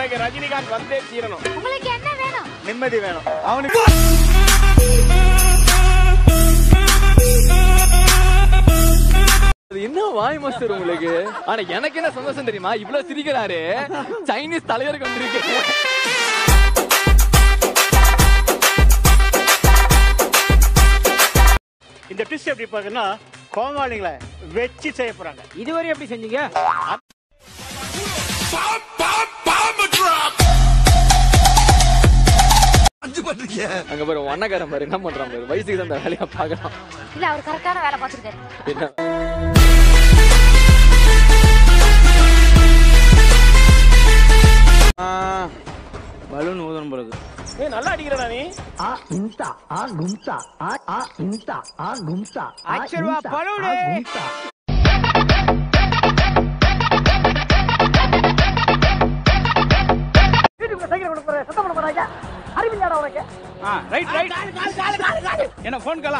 எனக்கு ரஜினிகாந்த் வந்தே தீரணும் உங்களுக்கு என்ன வேணும் நிம்மதி வேணும் அவனுக்கு அது என்ன வாய் மாஸ்டர் உங்களுக்கு ஆனா எனக்கு என்ன சந்தோஷம் தெரியுமா இவ்வளவு சிரிக்கிறாரு சைனீஸ் தலைவருக்கு வந்திருக்கு இந்த ட்விஸ்ட் எப்படி பாக்குன்னா கோமாளிங்களை வச்சு செய்ய போறாங்க இதுவரை எப்படி செஞ்சீங்க அங்க பாரு உன் அண்ணக்காரன் பாரு என்ன பண்றான் பாரு வயசுக்கு தான் இந்த வேலையா பாக்கலாம் இல்ல அவர் கரெக்டான வேலை பார்த்துருக்காரு என்ன பலூன் ஊதணும் போறது ஏய் நல்லா அடிக்கிறடா நீ ஆக்சுவல் வா பலூனு ரைட் ரைட் என்ன போன் கலா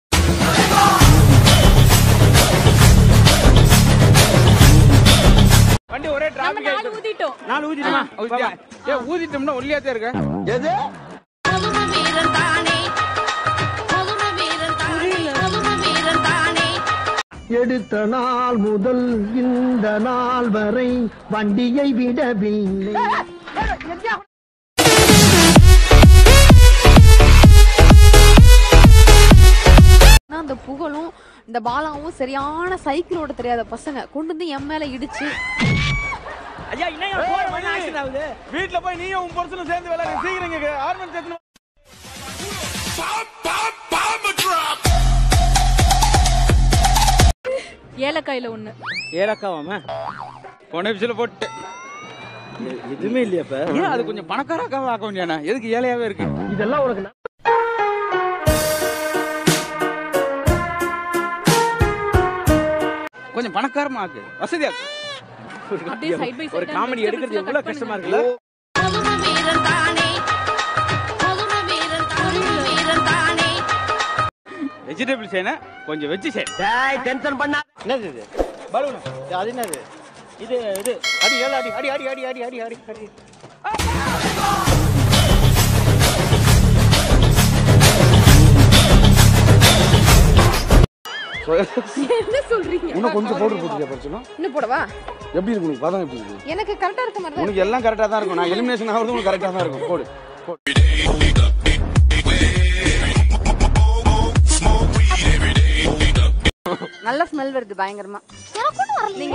வண்டி ஒரே டிராபிக் ஆயிடுச்சு ஊதிட்டோம் நாலு ஊதிட்டோமா ஏ ஊதிட்டோம்னா ஒல்லியாத்தே இருக்க பதும வீரன் தானே பதும வீரன் தானே பதும வீரன் தானே எடுத்த நாள் முதல் இந்த நாள் வரை வண்டியை விடவில்லை ஆனா அந்த புகழும் இந்த பாலாவும் சரியான சைக்கிள் ஓட்ட தெரியாத பசங்க கொண்டு வந்து என் மேல இடிச்சு ஐயா இன்னும் போற மணி ஆக்சிடென்ட் ஆகுது வீட்ல போய் நீயும் உன் பொருசனும் சேர்ந்து விளையாடு சீக்கிரம் இங்க ஆர்மன் சேர்த்து ஏலக்காயில ஒண்ணு ஏலக்காவாம போன எபிசோட போட்டு எதுவுமே இல்லையாப்ப ஏன் அது கொஞ்சம் பணக்காரக்காவா ஆக்க வேண்டியாண்ணா எதுக்கு ஏழையாவே இருக்கு இதெல்லாம் உனக்கு ந- கொஞ்சம் பணக்காரமா ஆக்கு வசதியாக்கு அப்படியே side by side ஒரு அந்த காமெடி எடுக்கிறது vegetables எவ்வளவு cut கஷ்டமா பண்ணுங்க. இருக்குல்ல பதும வீரன் தானே பதும வீரன் தானே வீரன் தானே வெஜிடபிள் செய்யணும் கொஞ்சம் வெஜ் செய்யணும் டேய் டென்ஷன் பண்ணா என்னது இது பலூன் அது என்னது இது இது அடி ஏழு அடி அடி அடி அடி அடி அடி அடி அடி என்ன சொல்றீங்க இன்னும் கொஞ்சம் பவுடர் போட்டுக்க பிரச்சனை இன்னும் போடவா எப்படி இருக்கு உனக்கு பதம் எப்படி இருக்கு எனக்கு கரெக்டா இருக்க மாதிரி தான் உனக்கு எல்லாம் கரெக்டா தான் இருக்கும் நான் எலிமினேஷன் ஆகிறது உனக்கு கரெக்டா தான் இருக்கும் போடு போடு நல்ல ஸ்மெல் வருது பயங்கரமா எனக்கு ஒண்ணும் வரல நீங்க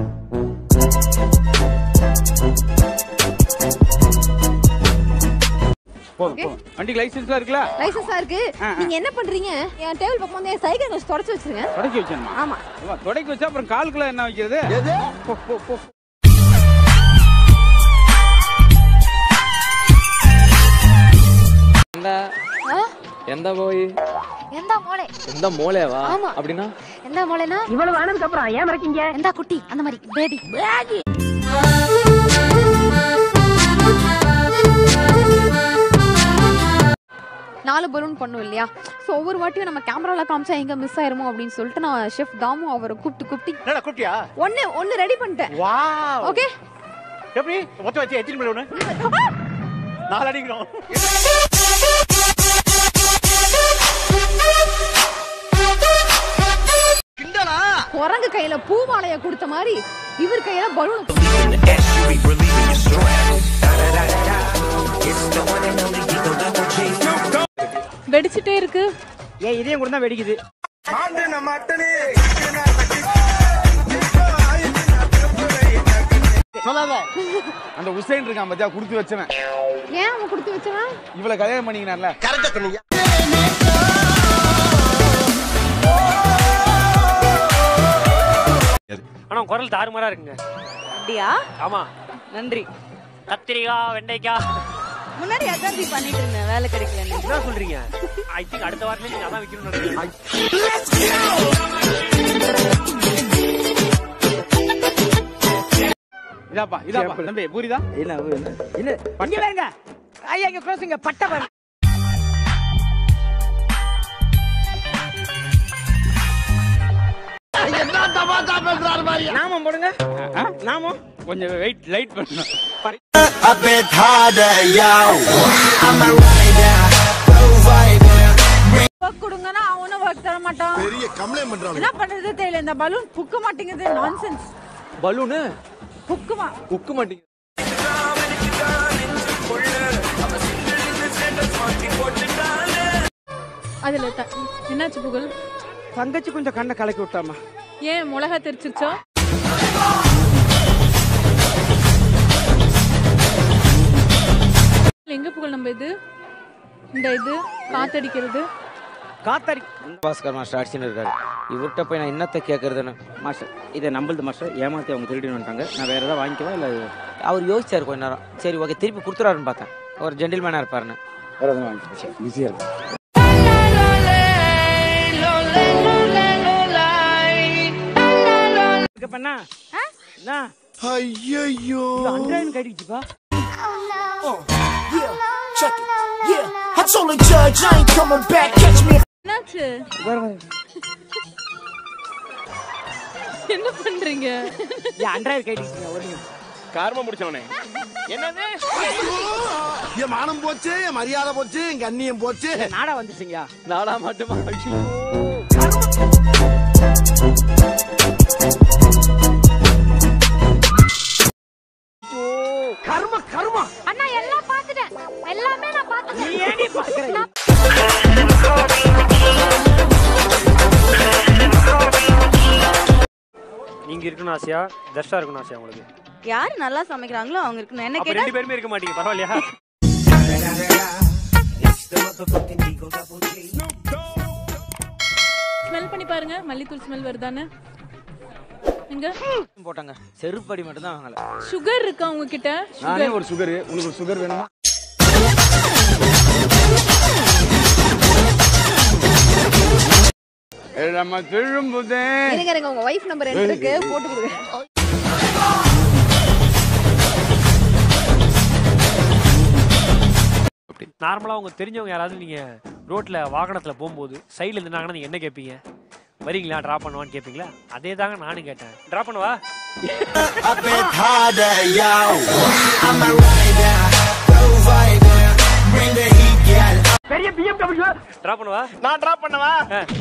போதும் போதும் வண்டிக்கு லைசன்ஸ்லாம் இருக்குல்ல லைசன்ஸா இருக்கு நீங்க என்ன பண்றீங்க என் டேபிள் பக்கம் வந்து என் சைக்கிள் கொஞ்சம் தொடச்சு வச்சிருங்க தொடக்கி வச்சேன்மா ஆமா ஏம்மா, தொடக்கி வச்சா அப்புறம் காலுக்குள்ள என்ன வைக்கிறது போ, போ, போ. எந்த ஆ? எந்த போய் எந்த மோளை எந்த மூளையவா ஆமா. அப்படின்னா எந்த மோளைனா இவ்வளவு ஆனதுக்கு அப்புறம் ஏன் மறைக்கீங்க எந்த குட்டி அந்த மாதிரி பேபி நாலு பலூன் பண்ணும் இல்லையா ஸோ ஒவ்வொரு வாட்டியும் நம்ம கேமரால காமிச்சா எங்க மிஸ் ஆயிருமோ அப்படின்னு சொல்லிட்டு நான் ஷெஃப் தாமு அவரை கூப்பிட்டு கூப்பிட்டு என்னடா குட்டியா ஒன்னு ஒன்னு ரெடி பண்ணிட்டேன் வாவ் ஓகே எப்படி மொத்தம் வச்சு எத்தனை மணி ஒன்று நாலு அடிக்கணும் குரங்கு கையில பூ மாலைய கொடுத்த மாதிரி இவர் கையில பலூன் வெடிச்சிட்டே இருக்கு ஏன் இதயம் கூட தான் வெடிக்குது சொல்லாத அந்த உசைன் இருக்கான் பத்தியா குடுத்து வச்சவன் ஏன் அவன் கொடுத்து வச்சவன் இவ்வளவு கல்யாணம் பண்ணிக்கினார்ல கரெக்டா சொன்னீங்க ஆனா உன் குரல் தாறுமாறா இருக்குங்க அப்படியா ஆமா நன்றி கத்திரிக்காய் வெண்டைக்காய் முன்னாடி அதான் பண்ணிட்டு இருந்தேன் வேலை கிடைக்கல என்ன சொல்றீங்க ஐ திங்க் அடுத்த வாரத்துல நீங்க அதான் வைக்கணும்னு நினைக்கிறேன் இதாப்பா இதாப்பா தம்பி பூரிதா இல்ல இல்ல இங்க பாருங்க ஐயா இங்க க்ளோஸிங்க பட்டை பாருங்க நாமம் போடுங்க நாமம் கொஞ்சம் வெயிட் லைட் பண்ணணும் கொடுங்கன்னா அவனும் ஒர்க் தர மாட்டான் பெரிய கம்ப்ளைண்ட் பண்றாங்க என்ன பண்றது தெரியல இந்த பலூன் புக்க மாட்டேங்குது நான்சென்ஸ் பலூனு புக்குமா உக்கு மாட்டீங்க அதுல த- என்னாச்சு புகழ் தங்கச்சி கொஞ்சம் கண்ணை கலக்கி விட்டாமா ஏன் மிளகா தெரிச்சிருச்சா எங்க புகழ் நம்ம இது இந்த இது காத்தடிக்கிறது காத்தாடி பாஸ்கர் மாஸ்டர் அடிச்சுன்னு இருக்காரு இவர்கிட்ட போய் நான் என்னத்தை கேட்கறதுன்னு மாஸ்டர் இதை நம்பளுது மாஸ்டர் ஏமாத்தி அவங்க திருடி வந்துட்டாங்க நான் வேற ஏதாவது வாங்கிக்கவா இல்லை அவர் யோசிச்சார் கொஞ்ச நேரம் சரி ஓகே திருப்பி கொடுத்துறாருன்னு பார்த்தேன் ஒரு ஜென்டில்மேனா இருப்பாருன்னு வேற எதுவும் வாங்கிக்கோ பிஸியா இருக்கு பண்ணா என்ன ஐயோ அண்ட்ராய்டு கட்டிச்சுப்பா என்னாச்சு என்ன பண்றீங்க ஏன் அண்ட்ராய்டு கட்டிச்சுங்க ஒரு நிமிஷம். காரமா முடிச்சவனே என்னது என் மானம் போச்சு என் மரியாதை போச்சு என் கண்ணியம் போச்சு நாடா வந்துச்சுங்களா நாடா மட்டுமா ஐயோ. கர்ம கர்மா அண்ணா எல்லாம் பாத்துட்டேன் எல்லாமே நான் பாத்துட்டேன் நீ ஏன் நீ பாக்குற நீங்க இருக்கணும் ஆசையா தர்ஷா இருக்கணும் ஆசையா உங்களுக்கு யாரு நல்லா சமைக்கிறாங்களோ அவங்க இருக்கணும் என்ன அப்ப ரெண்டு பேருமே இருக்க மாட்டீங்க பரவாயில்லையா ஸ்மெல் பண்ணி பாருங்க மல்லித்தூள் ஸ்மெல் வருதான்னு எங்க போட்டாங்க செருப்படி மட்டும் தான் வாங்கல சுகர் இருக்கா உங்ககிட்ட நானே சுகர் ஒரு சுகர் உனக்கு ஒரு சுகர் வேணுமா நம்ம திரும்புதே இருங்க இருங்க உங்க வைஃப் நம்பர் என்ன இருக்கு போட்டு கொடுங்க நார்மலா உங்க தெரிஞ்சவங்க யாராவது நீங்க ரோட்ல வாகனத்துல போகும்போது சைடுல இருந்தாங்கன்னா நீங்க என்ன கேட்பீங்க வரீங்களா டிராப் பண்ணுவான்னு கேட்பீங்களா அதே தாங்க நானும் கேட்டேன் டிராப் பண்ணவா பெரிய பிஎம்டபிள்யூ டிராப் பண்ணவா நான் டிராப் பண்ணவா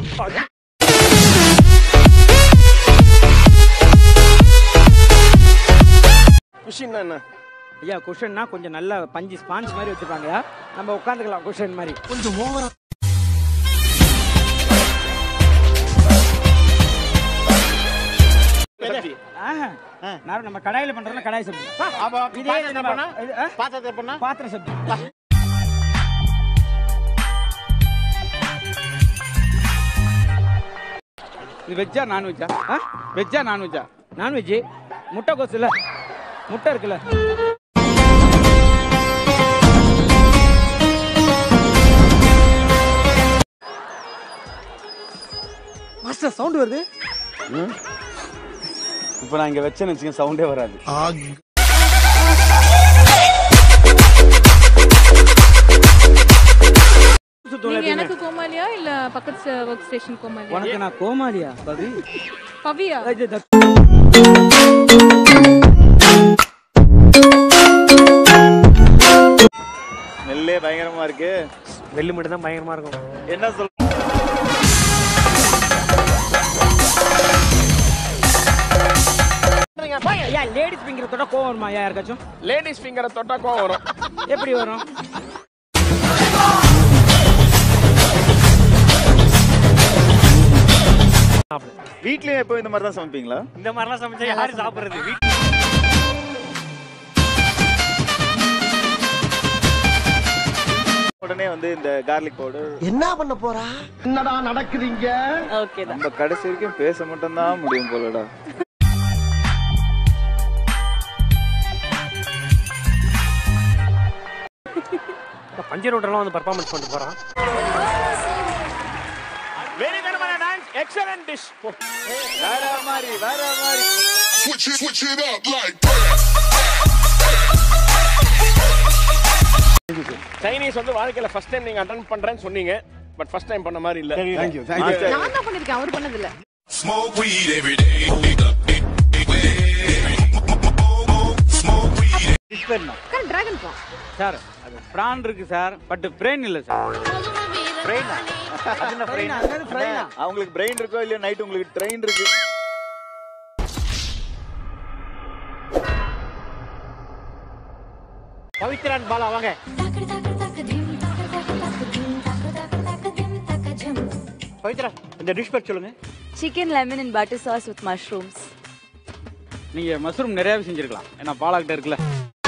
கொஷின் என்ன ஐயா குஷன்னா கொஞ்சம் நல்ல பஞ்சு ஸ்பான்ஸ் மாதிரி வச்சிருப்பாங்க நம்ம உட்காந்துக்கலாம் குஷன் மாதிரி கொஞ்சம் ஓவரா ஆஹா. நான் நம்ம கடாயில பண்றதுல கடாய் சப்ஜி அப்ப இதே பாத்திரத்தை நம்ம- பண்ணா? இது, ஆ? பாத்திரத்தை பண்ணா பாத்திர சப்ஜி இது வெஜ்ஜா நான்வெஜ்ஜா வெஜ்ஜா நான்வெஜ்ஜா நான்வெஜ் முட்டை கோசு இல்ல முட்டை இருக்குல்ல மாஸ்டர் சவுண்ட் வருது இப்போ நான் இங்க வச்சேன்னு வச்சுக்கேன் சவுண்டே வராது நீங்க எனக்கு கோமாலியா இல்ல பக்கத்து ஒர்க் ஸ்டேஷன் கோமாலியா உனக்கு நான் கோமாளியா பவி பவியா இது த- நெல்லே பயங்கரமா இருக்கு வெள்ளு மட்டும் தான் பயங்கரமா இருக்கும் என்ன சொல் ஏன் லேடிஸ் ஃபிங்கர் தொட்டா கோவம் வருமா ஐயா யாருக்காச்சும் லேடிஸ் ஃபிங்கரை தொட்டா கோவம் வரும் எப்படி வரும் வீட்லயும் எப்போ இந்த மாதிரி தான் சமைப்பீங்களா இந்த மாதிரிலாம் சமைச்சா யாரு சாப்பிடுறது வீட்டு உடனே வந்து இந்த கார்லிக் பவுடர் என்ன பண்ண போறா என்னடா நடக்குதுங்க ஓகே தான் நம்ம கடைசி வரைக்கும் பேச மட்டும் தான் முடியும் போலடா பஞ்சர் ரோட்டெல்லாம் வந்து பர்ஃபார்மன்ஸ் பண்ணிட்டு போறான் வெரி கனமான டான்ஸ் எக்ஸலன்ட் டிஷ் வேற மாதிரி வேற மாதிரி சைனீஸ் வந்து வாழ்க்கையில ஃபர்ஸ்ட் டைம் நீங்க அட்டன் பண்றேன்னு சொன்னீங்க பட் ஃபர்ஸ்ட் டைம் பண்ண மாதிரி இல்ல தேங்க்யூ தேங்க்யூ நான் தான் பண்ணிருக்கேன் அவர் பண்ணது இல்ல Smoke weed every day. பேர் தான் கரெக்ட் டிராகன் ப்ரான் சார் அது பிரான் இருக்கு சார் பட் பிரெயின் இல்ல சார் பிரெயினா அது என்ன பிரெயின் அவங்களுக்கு பிரெயின் இருக்கோ இல்லையோ நைட் உங்களுக்கு ட்ரெயின் இருக்கு பவித்ரான் பாலா வாங்க பவித்ரா இந்த டிஷ் பேர் சொல்லுங்க chicken lemon and butter sauce with mushrooms நீங்க மஷ்ரூம் நிறையவே செஞ்சிருக்கலாம் ஏன்னா பாலாக்கிட்ட இருக்குல்ல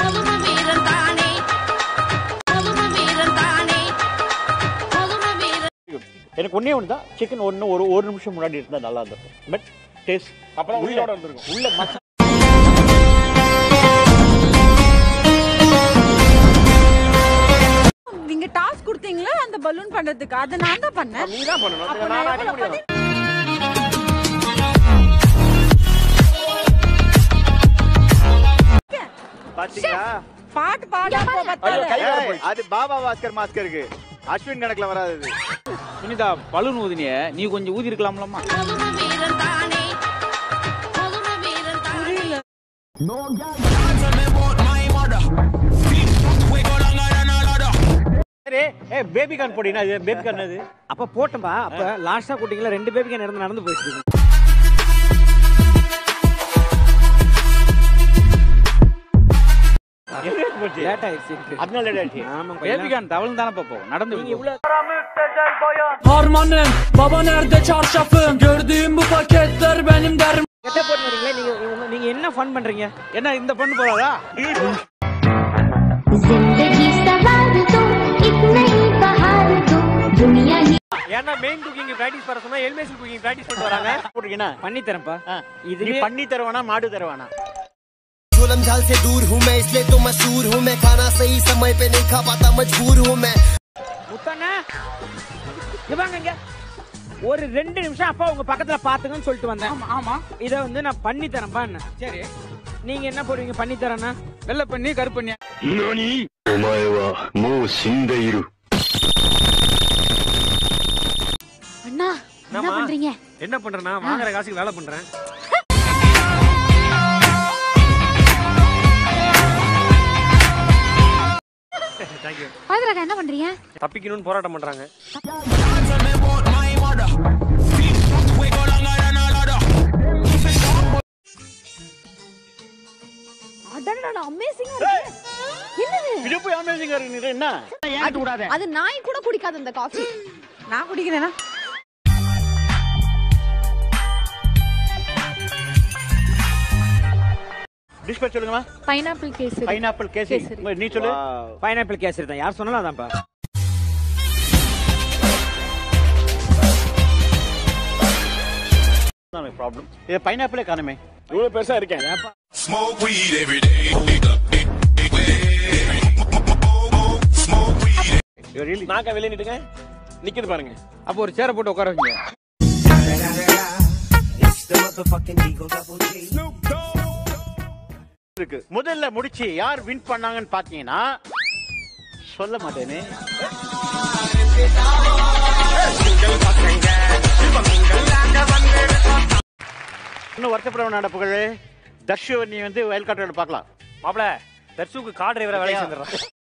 எனக்கு ஒண்ணே ஒன்று தான் சிக்கன் ஒன்று ஒரு ஒரு நிமிஷம் முன்னாடி இருந்தால் நல்லா இருந்திருக்கும் பட் டேஸ்ட் அப்புறம் உள்ள உயிரோட இருந்திருக்கும். உள்ள மசா நீங்க டாஸ்க் கொடுத்தீங்களா அந்த பலூன் பண்றதுக்கு அதை நான் தான் பண்ணேன் நீ தான் பண்ணணும் அப்ப அதுக்கு நான் நான் அடிக்க எவ்வளவு முடியாது பாத்தீங்களா பாட்டு பாடாம ஐயோ, கை வர போய். அது பாபா பாஸ்கர் மாஸ்கருக்கு அஸ்வின் கணக்குல வராது இது. சுனிதா பலூன் ஊதினிய நீ கொஞ்சம் ஊதி இருக்கலாம்லம்மா சரி ஏ பேபி கார்ன் போட்டீங்கன்னா இது பேபி கார்ன் அது அப்ப போட்டோம்பா அப்ப லாஸ்டா கூட்டிங்களா ரெண்டு பேபிக்கு நடந்து நடந்து போயிட்டு போச்சு லேட் ஆயிடுச்சு அதனால லேட் ஆயிடுச்சு ஆமாங்க பேபிகான் தவளும் தானே பார்ப்போம் நடந்து நீங்க இவ்வளவு Harmanım baba nerede çarşafım Gördüğüm bu paketler benim derim கெட்ட போட்டு வரீங்களே நீங்க உங்க- நீங்க என்ன ஃபன் பண்றீங்க என்ன இந்த பொண்ணு போறாதா जिंदगी सवार दो एक नई बहार दो दुनिया ही ஏன்னா மெயின் குக்கிங் பிராக்டிஸ் பண்ண சொன்னா எலிமினேஷன் குக்கிங் பிராக்டிஸ் பண்ணிட்டு வராங்க போட்டீங்கன்னா பண்ணி தரேன்ப்பா நீ இதுலயே பண்ணி தருவானா மாடு தருவானா जुलम झाल से दूर हूँ मैं इसलिए तो मशहूर हूँ मैं खाना सही समय पे नहीं खा पाता मजबूर हूँ मैं முத்தாண்ணா இங்க வாங்க இங்க ஒரு ரெண்டு நிமிஷம் அப்பா உங்க பக்கத்துல பாத்துங்கன்னு சொல்லிட்டு வந்தேன் ஆமா இத வந்து நான் பண்ணி தரேன்ப்பா என்ன சரி நீங்க என்ன போடுவீங்க பண்ணி தரேன்னா வெள்ளை பண்ணி கருப்பு பண்ணி お前はもう死んでいる அண்ணா என்ன என்னம்மா? பண்றீங்க என்ன பண்றேன்னா வாங்குற காசுக்கு வேலை பண்றேன் தேங்க்யூ பாதுராக்கா என்ன பண்றீங்க தப்பிக்கணும்னு போராட்டம் பண்றாங்க அடடடா அமேசிங்கா இருக்கு என்னது இது போய் அமேசிங்கா இருக்கு என்ன அது- அது நாய் கூட குடிக்காது இந்த காஃபி நான் குடிக்கிறேனா டிஷ் பேர் சொல்லுங்கம்மா பைனாப்பிள் கேசரி பைனாப்பிள் கேசரி உங்க- நீ சொல்லு பைனாப்பிள் கேசரி தான் யார் சொன்னாலும் அதான்ப்பா ப்ராப்ளம் இது பைனாப்பிளே காணுமே இவ்வளவு பெருசா இருக்கேன் Smoke weed every day. நாக்க வெளியே நிட்டுங்க நிக்குது பாருங்க அப்போ ஒரு சேரை போட்டு உட்கார வைங்க இருக்கு முதல்ல முடிச்சு யார் வின் பண்ணாங்கன்னு பாத்தீங்கன்னா சொல்ல மாட்டேனே இன்னும் வருத்தப்பட வேண்டாம் புகழ் தர்ஷு நீ வந்து வயல் காட்டோட பார்க்கலாம் மாப்பிள தர்சுக்கு கார் டிரைவரா வேலை செஞ்சிடறான்